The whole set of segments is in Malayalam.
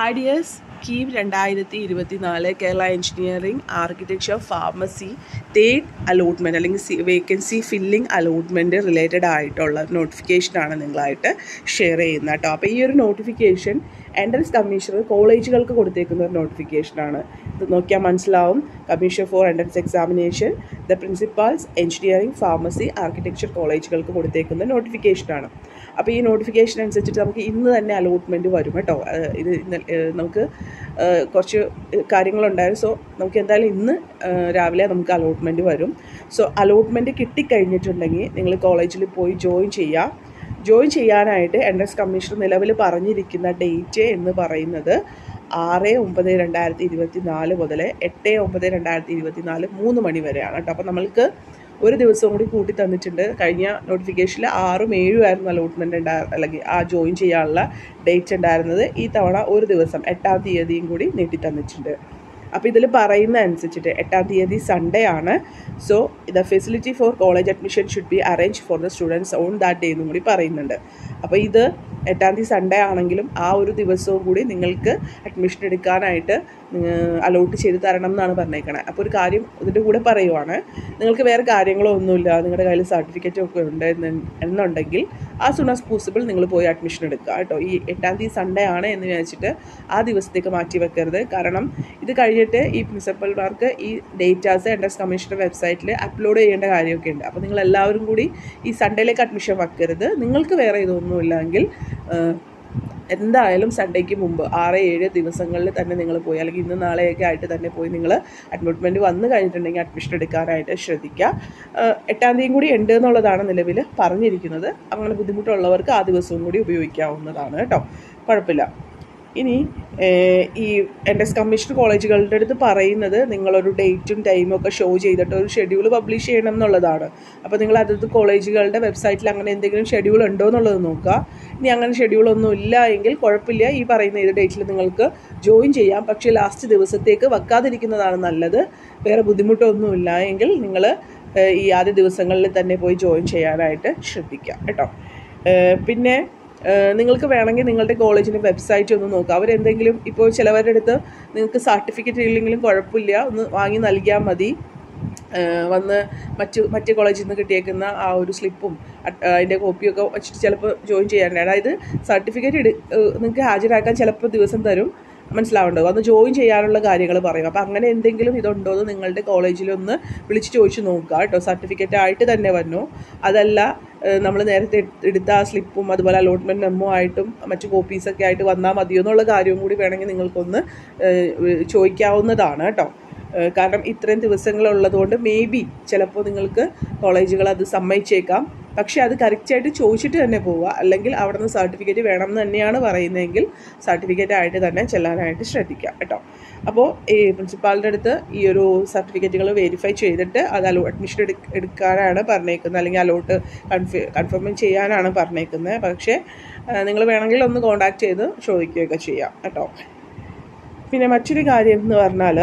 ഐഡിയസ് കീം രണ്ടായിരത്തി ഇരുപത്തി നാല് Kerala engineering architecture pharmacy third allotment അല്ലെങ്കിൽ വേക്കൻസി ഫില്ലിംഗ് അലോട്ട്മെൻറ്റ് റിലേറ്റഡ് ആയിട്ടുള്ള നോട്ടിഫിക്കേഷനാണ് നിങ്ങളായിട്ട് ഷെയർ ചെയ്യുന്നത് കേട്ടോ അപ്പോൾ ഈ ഒരു നോട്ടിഫിക്കേഷൻ എൻട്രൻസ് കമ്മീഷണർ കോളേജുകൾക്ക് കൊടുത്തേക്കുന്ന ഒരു നോട്ടിഫിക്കേഷനാണ് ഇത് നോക്കിയാൽ മനസ്സിലാവും commission for entrance examination the principals engineering pharmacy architecture കോളേജുകൾക്ക് കൊടുത്തേക്കുന്ന നോട്ടിഫിക്കേഷനാണ് അപ്പോൾ ഈ നോട്ടിഫിക്കേഷൻ അനുസരിച്ചിട്ട് നമുക്ക് ഇന്ന് തന്നെ അലോട്ട്മെൻറ്റ് വരും കേട്ടോ ഏഹ് ഇത് ഇന്നലെ ഏഹ് നമുക്ക് ഏഹ് കുറച്ച് കാര്യങ്ങളുണ്ടായിരുന്നു സോ നമുക്ക് എന്തായാലും ഇന്ന് ഏഹ് രാവിലെ നമുക്ക് അലോട്ട്മെൻറ്റ് വരും സോ അലോട്ട്മെൻറ്റ് കിട്ടിക്കഴിഞ്ഞിട്ടുണ്ടെങ്കിൽ നിങ്ങൾ കോളേജിൽ പോയി ജോയിൻ ചെയ്യുക ജോയിൻ ചെയ്യാനായിട്ട് എൻട്രൻസ് കമ്മീഷണർ നിലവിൽ പറഞ്ഞിരിക്കുന്ന ഡേറ്റ് എന്ന് പറയുന്നത് ആറ് ഒമ്പത് രണ്ടായിരത്തി ഇരുപത്തി നാല് മുതൽ എട്ട് ഒമ്പത് രണ്ടായിരത്തി ഇരുപത്തി നാല് മൂന്ന് മണി വരെയാണ് കേട്ടോ അപ്പോൾ നമ്മൾക്ക് ഒരു ദിവസവും കൂടി കൂട്ടി തന്നിട്ടുണ്ട് കഴിഞ്ഞ നോട്ടിഫിക്കേഷനിൽ ആറും ഏഴും ആയിരുന്നു അലോട്ട്മെൻറ്റ് ഉണ്ടായ അല്ലെങ്കിൽ ആ ജോയിൻ ചെയ്യാനുള്ള ഡേറ്റ് ഉണ്ടായിരുന്നത് ഈ തവണ ഒരു ദിവസം എട്ടാം തീയതിയും കൂടി നീട്ടി തന്നിട്ടുണ്ട് അപ്പോൾ ഇതിൽ പറയുന്ന അനുസരിച്ചിട്ട് എട്ടാം തീയതി സൺഡേ ആണ് so the facility for college admission should be arrange for the students on that day എന്നും കൂടി പറയുന്നുണ്ട് അപ്പോൾ ഇത് എട്ടാം തീയതി സൺഡേ ആണെങ്കിലും ആ ഒരു ദിവസവും കൂടി നിങ്ങൾക്ക് അഡ്മിഷൻ എടുക്കാനായിട്ട് അലോട്ട് ചെയ്ത് തരണം എന്നാണ് പറഞ്ഞേക്കണത് അപ്പോൾ ഒരു കാര്യം ഇതിൻ്റെ കൂടെ പറയുവാണ് നിങ്ങൾക്ക് വേറെ കാര്യങ്ങളോ ഒന്നുമില്ല നിങ്ങളുടെ കയ്യിൽ സർട്ടിഫിക്കറ്റ് ഒക്കെ ഉണ്ട് എന്ന് എന്നുണ്ടെങ്കിൽ ആ സൂൺ ആസ് പോസിബിൾ നിങ്ങൾ പോയി അഡ്മിഷൻ എടുക്കുക കേട്ടോ ഈ എട്ടാം തീയതി സൺഡേ ആണ് എന്ന് വിചാരിച്ചിട്ട് ആ ദിവസത്തേക്ക് മാറ്റി വെക്കരുത് കാരണം ഇത് കഴിഞ്ഞിട്ട് ഈ പ്രിൻസിപ്പൽമാർക്ക് ഈ ഡേറ്റാസ് എൻട്രൻസ് കമ്മീഷൻ്റെ വെബ്സൈറ്റിൽ അപ്ലോഡ് ചെയ്യേണ്ട കാര്യമൊക്കെ ഉണ്ട് അപ്പോൾ നിങ്ങൾ എല്ലാവരും കൂടി ഈ സൺഡേയിലേക്ക് അഡ്മിഷൻ വെക്കരുത് നിങ്ങൾക്ക് വേറെ ഇതൊന്നുമില്ലെങ്കിൽ എന്തായാലും സൺഡേക്ക് മുമ്പ് ആറ് ഏഴ് ദിവസങ്ങളിൽ തന്നെ നിങ്ങൾ പോയി അല്ലെങ്കിൽ ഇന്ന് നാളെയൊക്കെ ആയിട്ട് തന്നെ പോയി നിങ്ങൾ അഡ്മിറ്റ്മെൻറ്റ് വന്നു കഴിഞ്ഞിട്ടുണ്ടെങ്കിൽ അഡ്മിഷൻ എടുക്കാനായിട്ട് ശ്രദ്ധിക്കുക എട്ടാം തീയതി കൂടി ഉണ്ട് എന്നുള്ളതാണ് നിലവിൽ പറഞ്ഞിരിക്കുന്നത് അങ്ങനെ ബുദ്ധിമുട്ടുള്ളവർക്ക് ആ ദിവസവും കൂടി ഉപയോഗിക്കാവുന്നതാണ് കേട്ടോ കുഴപ്പമില്ല ഇനി ഈ എൻ്റെ കമ്മീഷൻ കോളേജുകളുടെ അടുത്ത് പറയുന്നത് നിങ്ങളൊരു ഡേറ്റും ടൈമും ഒക്കെ ഷോ ചെയ്തിട്ട് ഒരു ഷെഡ്യൂൾ പബ്ലിഷ് ചെയ്യണം എന്നുള്ളതാണ് അപ്പോൾ നിങ്ങൾ അതത് കോളേജുകളുടെ വെബ്സൈറ്റിൽ അങ്ങനെ എന്തെങ്കിലും ഷെഡ്യൂൾ ഉണ്ടോ എന്നുള്ളത് നോക്കുക ഇനി അങ്ങനെ ഷെഡ്യൂളൊന്നും ഇല്ല എങ്കിൽ കുഴപ്പമില്ല ഈ പറയുന്ന ഏത് ഡേറ്റിൽ നിങ്ങൾക്ക് ജോയിൻ ചെയ്യാം പക്ഷേ ലാസ്റ്റ് ദിവസത്തേക്ക് വെക്കാതിരിക്കുന്നതാണ് നല്ലത് വേറെ ബുദ്ധിമുട്ടൊന്നുമില്ല എങ്കിൽ നിങ്ങൾ ഈ ആദ്യ ദിവസങ്ങളിൽ തന്നെ പോയി ജോയിൻ ചെയ്യാനായിട്ട് ശ്രദ്ധിക്കുക കേട്ടോ പിന്നെ നിങ്ങൾക്ക് വേണമെങ്കിൽ നിങ്ങളുടെ കോളേജിൻ്റെ വെബ്സൈറ്റ് ഒന്ന് നോക്കുക അവരെന്തെങ്കിലും ഇപ്പോൾ ചിലവരുടെ അടുത്ത് നിങ്ങൾക്ക് സർട്ടിഫിക്കറ്റ് ഇല്ലെങ്കിലും കുഴപ്പമില്ല ഒന്ന് വാങ്ങി നൽകിയാൽ മതി വന്ന് മറ്റു മറ്റ് കോളേജിൽ നിന്ന് കിട്ടിയേക്കുന്ന ആ ഒരു സ്ലിപ്പും അതിൻ്റെ കോപ്പിയൊക്കെ വെച്ചിട്ട് ചിലപ്പോൾ ജോയിൻ ചെയ്യാറുണ്ട് അതായത് സർട്ടിഫിക്കറ്റ് എടു നിങ്ങൾക്ക് ഹാജരാക്കാൻ ചിലപ്പോൾ ദിവസം തരും മനസ്സിലാവുണ്ടോ വന്ന് ജോയിൻ ചെയ്യാനുള്ള കാര്യങ്ങൾ പറയും അപ്പോൾ അങ്ങനെ എന്തെങ്കിലും ഇതുണ്ടോ എന്ന് നിങ്ങളുടെ കോളേജിലൊന്ന് വിളിച്ച് ചോദിച്ച് നോക്കുക കേട്ടോ സർട്ടിഫിക്കറ്റ് ആയിട്ട് തന്നെ വന്നു അതല്ല നമ്മൾ നേരത്തെ എടുത്ത ആ സ്ലിപ്പും അതുപോലെ അലോട്ട്മെൻറ്റ് മെമ്മോ ആയിട്ടും മറ്റു കോപ്പീസൊക്കെ ആയിട്ട് വന്നാൽ മതിയോ എന്നുള്ള കാര്യവും കൂടി വേണമെങ്കിൽ നിങ്ങൾക്കൊന്ന് ചോദിക്കാവുന്നതാണ് കേട്ടോ കാരണം ഇത്രയും ദിവസങ്ങളുള്ളതുകൊണ്ട് മേ ബി ചിലപ്പോൾ നിങ്ങൾക്ക് കോളേജുകൾ അത് സമ്മതിച്ചേക്കാം പക്ഷേ അത് കറക്റ്റായിട്ട് ചോദിച്ചിട്ട് തന്നെ പോവുക അല്ലെങ്കിൽ അവിടെ നിന്ന് സർട്ടിഫിക്കറ്റ് വേണം എന്ന് തന്നെയാണ് പറയുന്നതെങ്കിൽ സർട്ടിഫിക്കറ്റ് ആയിട്ട് തന്നെ ചെല്ലാനായിട്ട് ശ്രദ്ധിക്കുക കേട്ടോ അപ്പോൾ ഈ പ്രിൻസിപ്പാളിൻ്റെ അടുത്ത് ഈ ഒരു സർട്ടിഫിക്കറ്റുകൾ വെരിഫൈ ചെയ്തിട്ട് അത് അലോ അഡ്മിഷൻ എടു എടുക്കാനാണ് പറഞ്ഞേക്കുന്നത് അല്ലെങ്കിൽ അലോട്ട് കൺഫി കൺഫേം ചെയ്യാനാണ് പറഞ്ഞേക്കുന്നത് പക്ഷേ നിങ്ങൾ വേണമെങ്കിൽ ഒന്ന് കോൺടാക്ട് ചെയ്ത് ചോദിക്കുകയൊക്കെ ചെയ്യാം കേട്ടോ പിന്നെ മറ്റൊരു കാര്യം എന്ന് പറഞ്ഞാൽ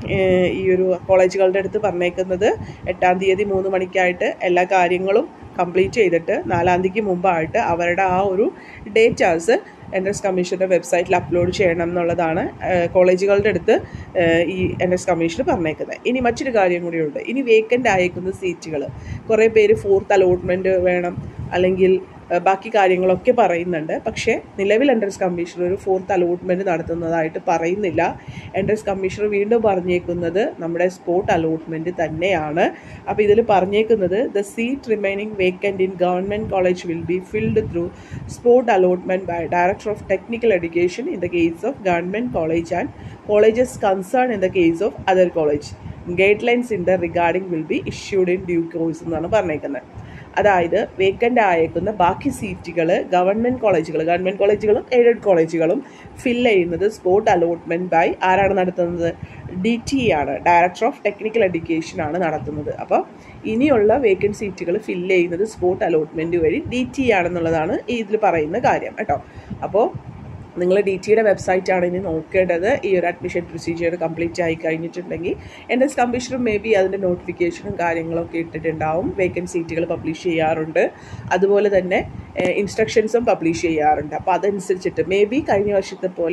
ഈ ഒരു കോളേജുകളുടെ അടുത്ത് പറഞ്ഞേക്കുന്നത് എട്ടാം തീയതി മൂന്ന് മണിക്കായിട്ട് എല്ലാ കാര്യങ്ങളും കംപ്ലീറ്റ് ചെയ്തിട്ട് നാലാം തീയതിക്ക് മുമ്പായിട്ട് അവരുടെ ആ ഒരു ഡേറ്റാസ് എൻട്രൻസ് കമ്മീഷൻ്റെ വെബ്സൈറ്റിൽ അപ്ലോഡ് ചെയ്യണം എന്നുള്ളതാണ് കോളേജുകളുടെ അടുത്ത് ഈ എൻട്രൻസ് കമ്മീഷൻ പറഞ്ഞേക്കുന്നത് ഇനി മറ്റൊരു കാര്യം കൂടിയുണ്ട് ഇനി വേക്കൻ്റ് ആയേക്കുന്ന സീറ്റുകൾ കുറേ പേര് ഫോർത്ത് അലോട്ട്മെൻറ്റ് വേണം അല്ലെങ്കിൽ ബാക്കി കാര്യങ്ങളൊക്കെ പറയുന്നുണ്ട് പക്ഷേ നിലവിൽ എൻട്രൻസ് കമ്മീഷണർ ഒരു ഫോർത്ത് അലോട്ട്മെൻറ്റ് നടത്തുന്നതായിട്ട് പറയുന്നില്ല എൻട്രൻസ് കമ്മീഷണർ വീണ്ടും പറഞ്ഞേക്കുന്നത് നമ്മുടെ സ്പോട്ട് അലോട്ട്മെൻറ്റ് തന്നെയാണ് അപ്പോൾ ഇതിൽ പറഞ്ഞേക്കുന്നത് the seat remaining vacant in government college will be filled through spot allotment by director of technical education in the case of government college and colleges concern in the case of other college guidelines in the regarding will be issued in due course എന്നാണ് പറഞ്ഞേക്കുന്നത് അതായത് വേക്കൻ്റ് ആയേക്കുന്ന ബാക്കി സീറ്റുകൾ ഗവൺമെൻറ് കോളേജുകൾ ഗവൺമെൻറ് കോളേജുകളും എയ്ഡഡ് കോളേജുകളും ഫില്ല് ചെയ്യുന്നത് സ്പോട്ട് അലോട്ട്മെൻറ്റ് ബൈ ആരാണ് നടത്തുന്നത് ഡി ടി ആണ് ഡയറക്ടർ ഓഫ് ടെക്നിക്കൽ എഡ്യൂക്കേഷൻ ആണ് നടത്തുന്നത് അപ്പോൾ ഇനിയുള്ള വേക്കൻറ്റ് സീറ്റുകൾ ഫില്ല് ചെയ്യുന്നത് സ്പോട്ട് അലോട്ട്മെൻറ്റ് വഴി ഡി ടി ആണെന്നുള്ളതാണ് ഇതിൽ പറയുന്ന കാര്യം കേട്ടോ അപ്പോൾ നിങ്ങൾ ഡി ടിയുടെ വെബ്സൈറ്റാണ് ഇനി നോക്കേണ്ടത് ഈ ഒരു അഡ്മിഷൻ പ്രൊസീജിയർ കംപ്ലീറ്റ് ആയി കഴിഞ്ഞിട്ടുണ്ടെങ്കിൽ എൻ്റെ കമ്മീഷണർ മേ ബി അതിൻ്റെ നോട്ടിഫിക്കേഷനും കാര്യങ്ങളൊക്കെ ഇട്ടിട്ടുണ്ടാവും വേക്കൻറ്റ് സീറ്റുകൾ പബ്ലിഷ് ചെയ്യാറുണ്ട് അതുപോലെ തന്നെ ഇൻസ്ട്രക്ഷൻസും പബ്ലിഷ് ചെയ്യാറുണ്ട് അപ്പോൾ അതനുസരിച്ചിട്ട് മേ ബി കഴിഞ്ഞ വർഷത്തെ പോലെ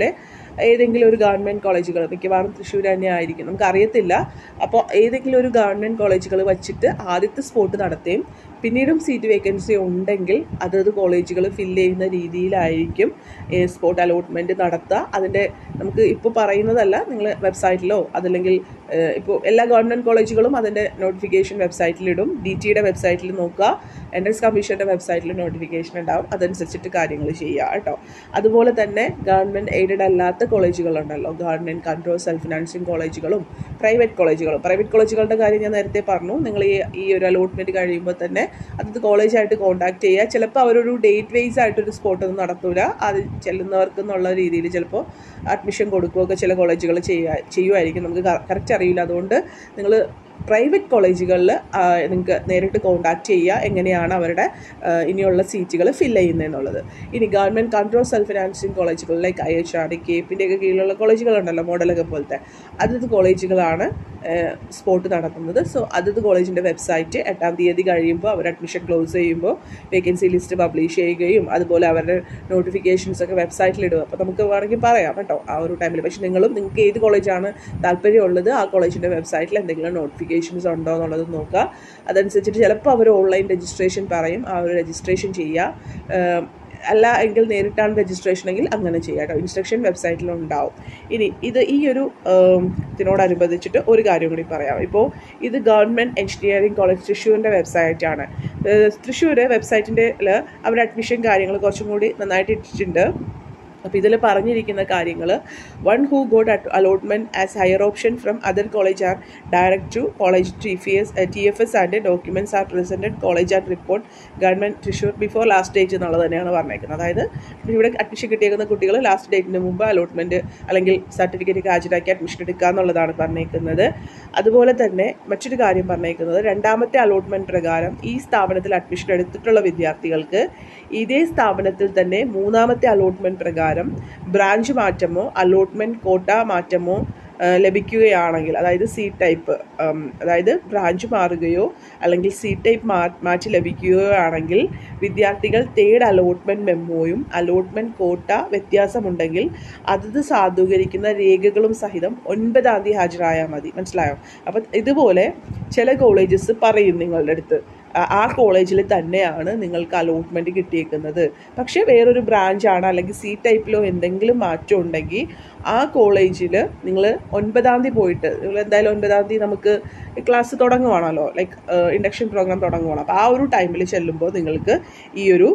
ഏതെങ്കിലും ഒരു ഗവൺമെൻറ് കോളേജുകൾ മിക്കവാറും തൃശ്ശൂർ തന്നെ ആയിരിക്കും നമുക്ക് അറിയത്തില്ല അപ്പോൾ ഏതെങ്കിലും ഒരു ഗവൺമെൻറ് കോളേജുകൾ വച്ചിട്ട് ആദ്യത്തെ സ്പോട്ട് നടത്തുകയും പിന്നീടും സീറ്റ് വേക്കൻസി ഉണ്ടെങ്കിൽ അതത് കോളേജുകൾ ഫില്ല് ചെയ്യുന്ന രീതിയിലായിരിക്കും സ്പോട്ട് അലോട്ട്മെൻറ്റ് നടത്തുക അതിൻ്റെ നമുക്ക് ഇപ്പോൾ പറയുന്നതല്ല നിങ്ങൾ വെബ്സൈറ്റിലോ അതല്ലെങ്കിൽ ഇപ്പോൾ എല്ലാ ഗവൺമെൻറ് കോളേജുകളും അതിൻ്റെ നോട്ടിഫിക്കേഷൻ വെബ്സൈറ്റിലിടും ഡി ടിയുടെ വെബ്സൈറ്റിൽ നോക്കുക എൻട്രൻസ് കമ്മീഷൻ്റെ വെബ്സൈറ്റിൽ നോട്ടിഫിക്കേഷൻ ഉണ്ടാവും അതനുസരിച്ചിട്ട് കാര്യങ്ങൾ ചെയ്യുക കേട്ടോ അതുപോലെ തന്നെ ഗവൺമെൻറ് എയ്ഡഡ് അല്ലാത്ത കോളേജുകളുണ്ടല്ലോ ഗവൺമെൻറ് കൺട്രോൾ സെൽഫ് ഫിനാൻസിങ് കോളേജുകളും പ്രൈവറ്റ് കോളേജുകളും പ്രൈവറ്റ് കോളേജുകളുടെ കാര്യം ഞാൻ നേരത്തെ പറഞ്ഞു നിങ്ങൾ ഈ ഈ ഒരു അലോട്ട്മെൻറ്റ് കഴിയുമ്പോൾ തന്നെ അതത് കോളേജായിട്ട് കോൺടാക്ട് ചെയ്യുക ചിലപ്പോൾ അവരൊരു ഡേറ്റ് വൈസ് ആയിട്ടൊരു സ്പോട്ടൊന്നും നടത്തൂല അത് ചെല്ലുന്നവർക്ക് എന്നുള്ള രീതിയിൽ ചിലപ്പോൾ അഡ്മിഷൻ കൊടുക്കുകയൊക്കെ ചില കോളേജുകൾ ചെയ്യുക ചെയ്യുമായിരിക്കും നമുക്ക് കറക്റ്റ് അറിയില്ല അതുകൊണ്ട് നിങ്ങൾ പ്രൈവറ്റ് കോളേജുകളിൽ നിങ്ങൾക്ക് നേരിട്ട് കോൺടാക്ട് ചെയ്യുക എങ്ങനെയാണ് അവരുടെ ഇനിയുള്ള സീറ്റുകൾ ഫില്ല് ചെയ്യുന്നതെന്നുള്ളത് ഇനി ഗവൺമെൻറ് കൺട്രോൾ സെൽഫ് ഫിനാൻസിങ് കോളേജുകൾ like I H R D K പിൻ്റെയൊക്കെ കീഴിലുള്ള കോളേജുകളുണ്ടല്ലോ മോഡലൊക്കെ പോലത്തെ അതത് കോളേജുകളാണ് സ്പോട്ട് നടത്തുന്നത് സോ അതത് കോളേജിൻ്റെ വെബ്സൈറ്റ് എട്ടാം തീയതി കഴിയുമ്പോൾ അവർ അഡ്മിഷൻ ക്ലോസ് ചെയ്യുമ്പോൾ വേക്കൻസി ലിസ്റ്റ് പബ്ലിഷ് ചെയ്യുകയും അതുപോലെ അവരുടെ നോട്ടിഫിക്കേഷൻസ് ഒക്കെ വെബ്സൈറ്റിലിടുക അപ്പോൾ നമുക്ക് വേണമെങ്കിൽ പറയാം കേട്ടോ ആ ഒരു ടൈമിൽ പക്ഷേ നിങ്ങളും നിങ്ങൾക്ക് ഏത് കോളേജാണ് താല്പര്യമുള്ളത് ആ കോളേജിൻ്റെ വെബ്സൈറ്റിൽ എന്തെങ്കിലും നോട്ടിഫിക്കേഷൻസ് ഉണ്ടോ എന്നുള്ളത് നോക്കുക അതനുസരിച്ചിട്ട് ചിലപ്പോൾ അവർ ഓൺലൈൻ രജിസ്ട്രേഷൻ പറയും ആ ഒരു രജിസ്ട്രേഷൻ ചെയ്യുക അല്ല എങ്കിൽ നേരിട്ടാണ് രജിസ്ട്രേഷൻ എങ്കിൽ അങ്ങനെ ചെയ്യാം കേട്ടോ ഇൻസ്ട്രക്ഷൻ വെബ്സൈറ്റിൽ ഉണ്ടാവും ഇനി ഇത് ഈ ഒരു ഇതിനോടനുബന്ധിച്ചിട്ട് ഒരു കാര്യം കൂടി പറയാം ഇപ്പോൾ ഇത് ഗവൺമെൻറ് എഞ്ചിനീയറിംഗ് കോളേജ് തൃശ്ശൂരിൻ്റെ വെബ്സൈറ്റാണ് തൃശ്ശൂർ വെബ്സൈറ്റിൻ്റെ അവരുടെ അഡ്മിഷൻ കാര്യങ്ങൾ കുറച്ചും കൂടി നന്നായിട്ട് ഇട്ടിട്ടുണ്ട് അപ്പോൾ ഇതിൽ പറഞ്ഞിരിക്കുന്ന കാര്യങ്ങൾ one who got allotment as higher option from other college or direct to college T F S T F S and documents are presented college and report government Thrissur before last date എന്നുള്ളത് തന്നെയാണ് പറഞ്ഞേക്കുന്നത് അതായത് ഇവിടെ അഡ്മിഷൻ കിട്ടിയേക്കുന്ന കുട്ടികൾ ലാസ്റ്റ് ഡേറ്റിന് മുമ്പ് അലോട്ട്മെൻറ്റ് അല്ലെങ്കിൽ സർട്ടിഫിക്കറ്റ് ഹാജരാക്കി അഡ്മിഷൻ എടുക്കുക എന്നുള്ളതാണ് പറഞ്ഞേക്കുന്നത് അതുപോലെ തന്നെ മറ്റൊരു കാര്യം പറഞ്ഞേക്കുന്നത് രണ്ടാമത്തെ അലോട്ട്മെൻറ്റ് പ്രകാരം ഈ സ്ഥാപനത്തിൽ അഡ്മിഷൻ എടുത്തിട്ടുള്ള വിദ്യാർത്ഥികൾക്ക് ഇതേ സ്ഥാപനത്തിൽ തന്നെ മൂന്നാമത്തെ അലോട്ട്മെൻറ്റ് പ്രകാരം ബ്രാഞ്ച് മാറ്റമോ അലോട്ട്മെൻറ്റ് കോട്ട മാറ്റമോ ലഭിക്കുകയാണെങ്കിൽ അതായത് സി ടൈപ്പ് അതായത് ബ്രാഞ്ച് മാറുകയോ അല്ലെങ്കിൽ സി ടൈപ്പ് മാ മാറ്റി ലഭിക്കുകയോ ആണെങ്കിൽ വിദ്യാർത്ഥികൾ തേർഡ് അലോട്ട്മെൻറ്റ് മെമ്മോയും അലോട്ട്മെൻറ്റ് കോട്ട വ്യത്യാസമുണ്ടെങ്കിൽ അതത് സാധൂകരിക്കുന്ന രേഖകളും സഹിതം ഒൻപതാം തീയതി ഹാജരായാൽ മതി മനസ്സിലായോ അപ്പം ഇതുപോലെ ചില കോളേജസ് പറയും നിങ്ങളുടെ അടുത്ത് ആ കോളേജിൽ തന്നെയാണ് നിങ്ങൾക്ക് അലോട്ട്മെൻറ്റ് കിട്ടിയേക്കുന്നത് പക്ഷേ വേറൊരു ബ്രാഞ്ചാണ് അല്ലെങ്കിൽ സി ടൈപ്പിലോ എന്തെങ്കിലും മാറ്റം ഉണ്ടെങ്കിൽ ആ കോളേജിൽ നിങ്ങൾ ഒൻപതാം തീയതി പോയിട്ട് നിങ്ങൾ എന്തായാലും ഒൻപതാം തീയതി നമുക്ക് ക്ലാസ് തുടങ്ങുവാണല്ലോ ലൈക്ക് ഇൻഡക്ഷൻ പ്രോഗ്രാം തുടങ്ങുവാണ് അപ്പോൾ ആ ഒരു ടൈമിൽ ചെല്ലുമ്പോൾ നിങ്ങൾക്ക് ഈ ഒരു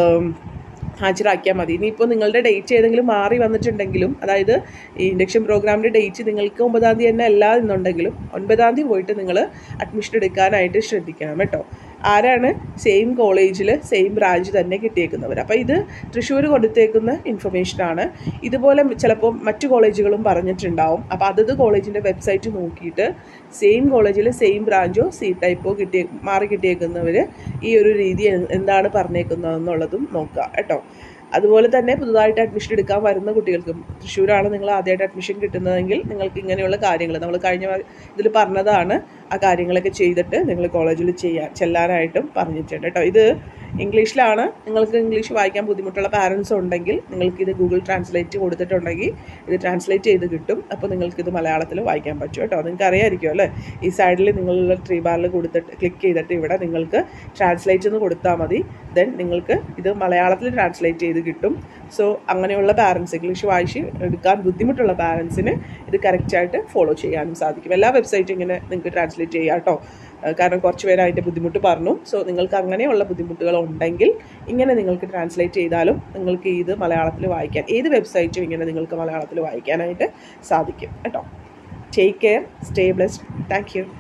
ഹാജരാക്കിയാൽ മതി ഇനിയിപ്പോൾ നിങ്ങളുടെ ഡേറ്റ് ഏതെങ്കിലും മാറി വന്നിട്ടുണ്ടെങ്കിലും അതായത് ഈ ഇൻഡക്ഷൻ പ്രോഗ്രാമിൻ്റെ ഡേറ്റ് നിങ്ങൾക്ക് ഒമ്പതാം തീയതി തന്നെ അല്ല എന്നുണ്ടെങ്കിലും ഒൻപതാം തീയതി പോയിട്ട് നിങ്ങൾ അഡ്മിഷൻ എടുക്കാനായിട്ട് ശ്രദ്ധിക്കണം കേട്ടോ ആരാണ് സെയിം കോളേജിൽ സെയിം ബ്രാഞ്ച് തന്നെ കിട്ടിയേക്കുന്നവർ അപ്പോൾ ഇത് തൃശ്ശൂർ കൊടുത്തേക്കുന്ന ഇൻഫർമേഷനാണ് ഇതുപോലെ ചിലപ്പോൾ മറ്റു കോളേജുകളും പറഞ്ഞിട്ടുണ്ടാവും അപ്പോൾ അതത് കോളേജിൻ്റെ വെബ്സൈറ്റ് നോക്കിയിട്ട് സെയിം കോളേജിൽ സെയിം ബ്രാഞ്ചോ സി ടൈപ്പോ കിട്ടിയ മാറി കിട്ടിയേക്കുന്നവർ ഈ ഒരു രീതി എന്താണ് പറഞ്ഞേക്കുന്നതെന്നുള്ളതും നോക്കുക കേട്ടോ അതുപോലെ തന്നെ പുതുതായിട്ട് അഡ്മിഷൻ എടുക്കാൻ വരുന്ന കുട്ടികൾക്കും തൃശ്ശൂരാണ് നിങ്ങൾ ആദ്യമായിട്ട് അഡ്മിഷൻ കിട്ടുന്നതെങ്കിൽ നിങ്ങൾക്ക് ഇങ്ങനെയുള്ള കാര്യങ്ങൾ നമ്മൾ കഴിഞ്ഞ ഇതിൽ പറഞ്ഞതാണ് ആ കാര്യങ്ങളൊക്കെ ചെയ്തിട്ട് നിങ്ങൾ കോളേജിൽ ചെയ്യാൻ ചെല്ലാനായിട്ടും പറഞ്ഞിട്ടുണ്ട് കേട്ടോ ഇത് ഇംഗ്ലീഷിലാണ് നിങ്ങൾക്ക് ഇംഗ്ലീഷ് വായിക്കാൻ ബുദ്ധിമുട്ടുള്ള പാരൻസ് ഉണ്ടെങ്കിൽ നിങ്ങൾക്ക് ഇത് ഗൂഗിൾ ട്രാൻസ്ലേറ്റ് കൊടുത്തിട്ടുണ്ടെങ്കിൽ ഇത് ട്രാൻസ്ലേറ്റ് ചെയ്ത് കിട്ടും അപ്പോൾ നിങ്ങൾക്ക് ഇത് മലയാളത്തിൽ വായിക്കാൻ പറ്റും കേട്ടോ നിങ്ങൾക്ക് അറിയാമായിരിക്കും അല്ലേ ഈ സൈഡിൽ നിങ്ങളുള്ള ട്രീ ബാറിൽ കൊടുത്തിട്ട് ക്ലിക്ക് ചെയ്തിട്ട് ഇവിടെ നിങ്ങൾക്ക് ട്രാൻസ്ലേറ്റ് എന്ന് കൊടുത്താൽ മതി ദെൻ നിങ്ങൾക്ക് ഇത് മലയാളത്തിൽ ട്രാൻസ്ലേറ്റ് ചെയ്ത് കിട്ടും സോ അങ്ങനെയുള്ള പാരൻസ് ഇംഗ്ലീഷ് വായിച്ച് എടുക്കാൻ ബുദ്ധിമുട്ടുള്ള പാരൻസിന് ഇത് കറക്റ്റായിട്ട് ഫോളോ ചെയ്യാനും സാധിക്കും എല്ലാ വെബ്സൈറ്റും ഇങ്ങനെ നിങ്ങൾക്ക് ട്രാൻസ്ലേറ്റ് ചെയ്യാം കേട്ടോ കാരണം കുറച്ച് പേര് അതിൻ്റെ ബുദ്ധിമുട്ട് പറഞ്ഞു സോ നിങ്ങൾക്ക് അങ്ങനെയുള്ള ബുദ്ധിമുട്ടുകൾ ഉണ്ടെങ്കിൽ ഇങ്ങനെ നിങ്ങൾക്ക് ട്രാൻസ്ലേറ്റ് ചെയ്താലും നിങ്ങൾക്ക് ഇത് മലയാളത്തിൽ വായിക്കാൻ ഏത് വെബ്സൈറ്റും ഇങ്ങനെ നിങ്ങൾക്ക് മലയാളത്തിൽ വായിക്കാനായിട്ട് സാധിക്കും കേട്ടോ take care stay blessed thank U